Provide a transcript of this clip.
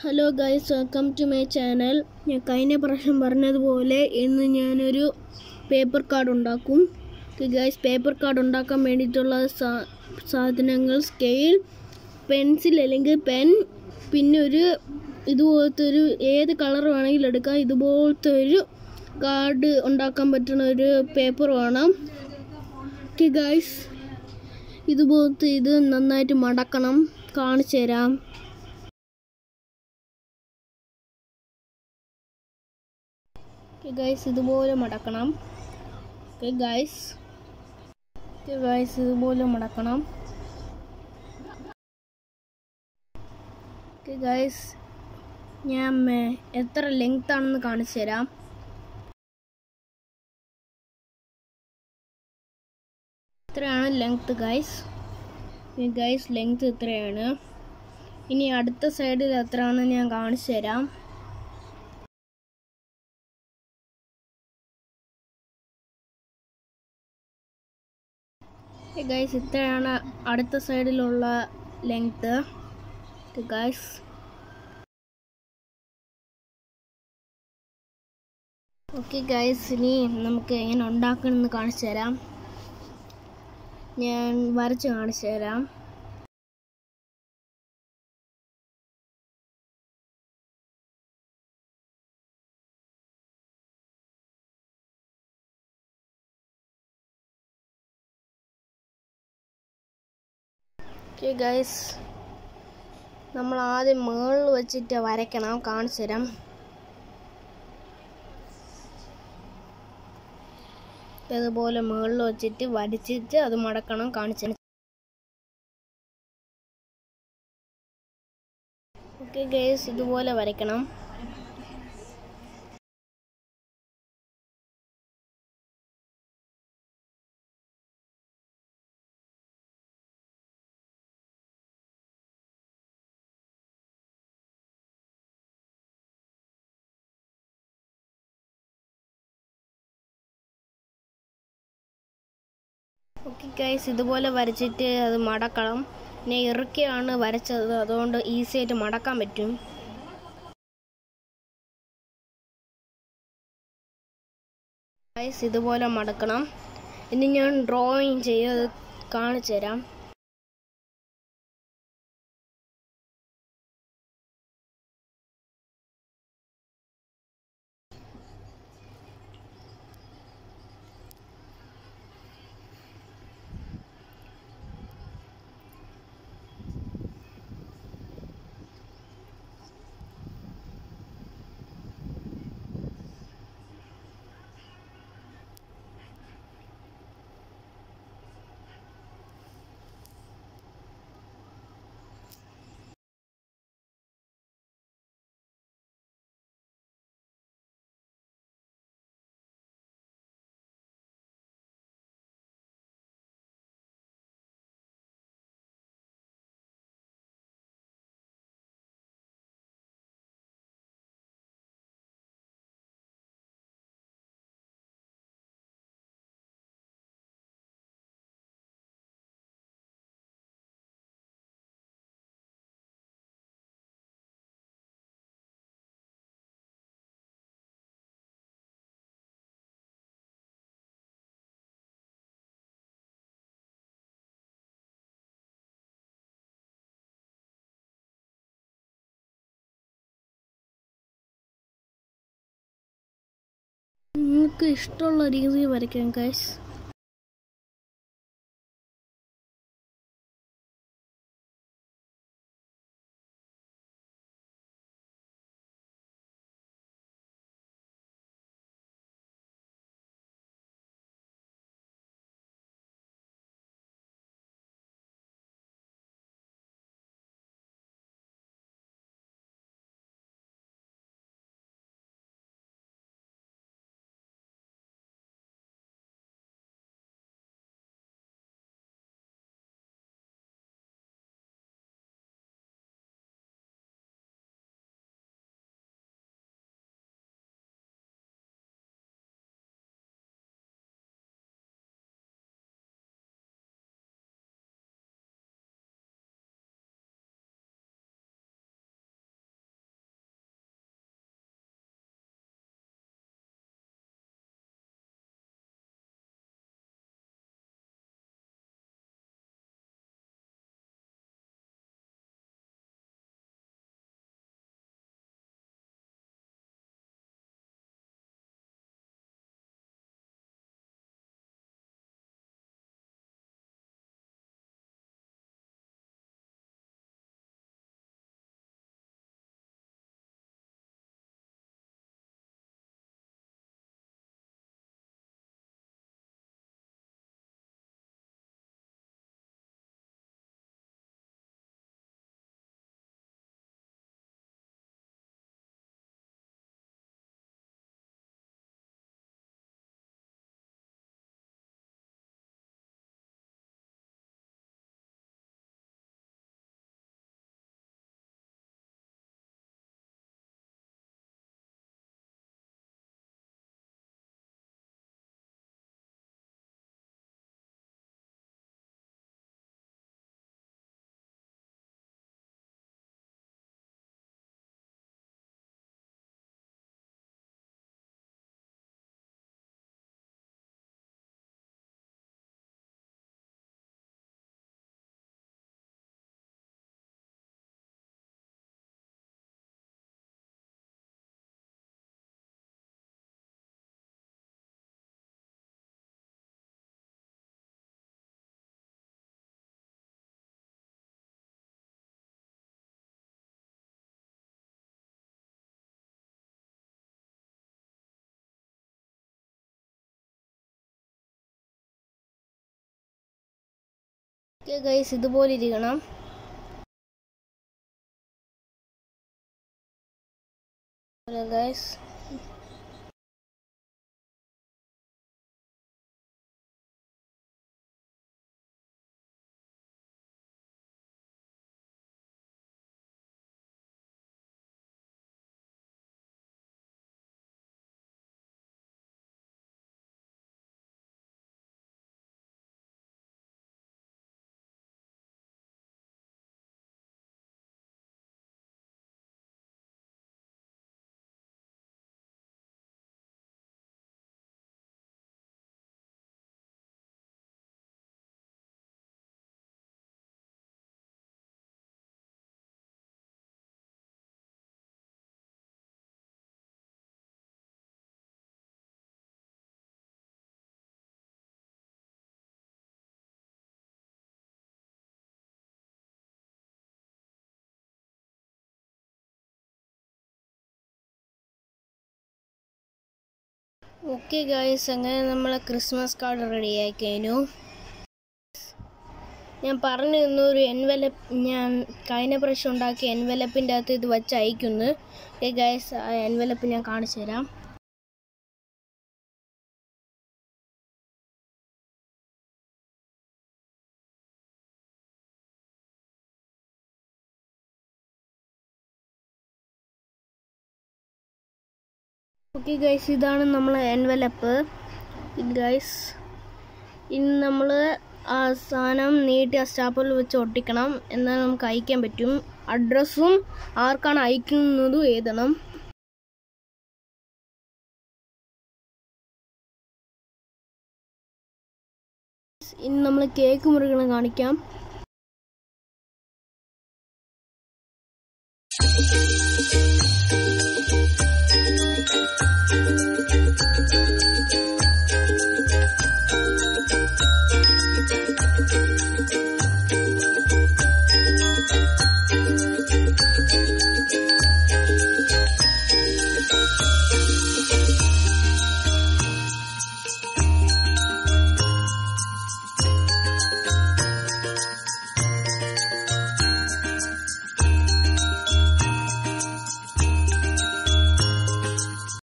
hello guys welcome to my channel ഞാൻ കഴിഞ്ഞ പ്രാവശ്യം പറഞ്ഞതുപോലെ ഇന്ന് ഞാനൊരു പേപ്പർ കാർഡ് ഉണ്ടാക്കും ഗൈസ് പേപ്പർ കാർഡ് ഉണ്ടാക്കാൻ വേണ്ടിയിട്ടുള്ള സാ- സാധനങ്ങൾ സ്കെയിൽ പെൻസിൽ അല്ലെങ്കിൽ പെൻ പിന്നെ ഒരു ഇതുപോലത്തെ ഒരു ഏത് കളർ വേണമെങ്കിലും എടുക്കാം ഇതുപോലത്തെ ഒരു കാർഡ് ഉണ്ടാക്കാൻ പറ്റുന്ന ഒരു പേപ്പർ വേണം ഓക്കെ ഗൈസ് ഇതുപോലത്തെ ഇത് നന്നായിട്ട് മടക്കണം കാണിച്ചു തരാം ഓക്കെ ഗൈസ് ഇതുപോലെ മടക്കണം ഓക്കെ ഗൈസ് ഓക്കെ ഗൈസ് ഇതുപോലെ മടക്കണം ഓക്കെ ഗൈസ് ഞാൻ ഏർ, എത്ര ലെങ്ത് ആണെന്ന് കാണിച്ചു തരാം ഇത്രയാണ് ലെങ്ത് ഗൈസ് ഗൈസ് ലെങ്ത് ഇത്രയാണ് ഇനി അടുത്ത സൈഡിൽ എത്രയാണെന്ന് ഞാൻ കാണിച്ചു തരാം ഗൈസ് ഇത്രയാണ് അടുത്ത സൈഡിലുള്ള ലെങ്ത് ഗൈസ് ഓക്കെ ഗൈസ് ഇനി നമുക്ക് എങ്ങനെ ഉണ്ടാക്കണമെന്ന് കാണിച്ചു തരാം ഞാൻ വരച്ച് കാണിച്ചു തരാം ഓക്കെ ഗൈസ് നമ്മൾ ആദ്യം മുകളിൽ വെച്ചിട്ട് വരയ്ക്കണം കാണിച്ചു തരാം ഇതുപോലെ മുകളിൽ വെച്ചിട്ട് വരച്ചിട്ട് അത് മടക്കണം കാണിച്ചു തരാം ഓക്കെ ഗൈസ് ഇതുപോലെ വരയ്ക്കണം ഓക്കെ ഗൈസ് ഇതുപോലെ വരച്ചിട്ട് അത് മടക്കണം പിന്നെ ഇറുക്കിയാണ് വരച്ചത് അതുകൊണ്ട് ഈസി ആയിട്ട് മടക്കാൻ പറ്റും ഗൈസ് ഇതുപോലെ മടക്കണം ഇനി ഞാൻ ഡ്രോയിങ് ചെയ്ത് കാണിച്ചു തരാം നിങ്ങൾക്ക് ഇഷ്ടമുള്ള രീതിയിൽ വരയ്ക്കാം ഗൈസ് ഓക്കെ ഗൈസ് ഇതുപോലെ ഇരിക്കണം ഗൈസ് ഓക്കെ ഗായ്സ് അങ്ങനെ നമ്മളെ ക്രിസ്മസ് കാർഡ് റെഡി ആയി കഴിഞ്ഞു ഞാൻ പറഞ്ഞു തന്നു ഒരു എൻവലപ്പ് ഞാൻ കഴിഞ്ഞ പ്രാവശ്യം ഉണ്ടാക്കിയ എൻവലപ്പിൻ്റെ അകത്ത് ഇത് വെച്ച് അയക്കുന്നു ഓക്കെ ഗായ്സ് ആ എൻവലപ്പ് ഞാൻ കാണിച്ചു തരാം ഓക്കെ ഗൈസ് ഇതാണ് നമ്മളെ എൻവലപ്പ് ഗൈസ് ഇനി നമ്മൾ ആ സാധനം നീട്ടി ആ സ്റ്റാപ്പിൽ വെച്ച് ഒട്ടിക്കണം എന്നാൽ നമുക്ക് അയക്കാൻ പറ്റും അഡ്രസ്സും ആർക്കാണ് അയക്കുന്നതും എഴുതണം ഇനി നമ്മൾ കേക്ക് മുറിക്കണം കാണിക്കാം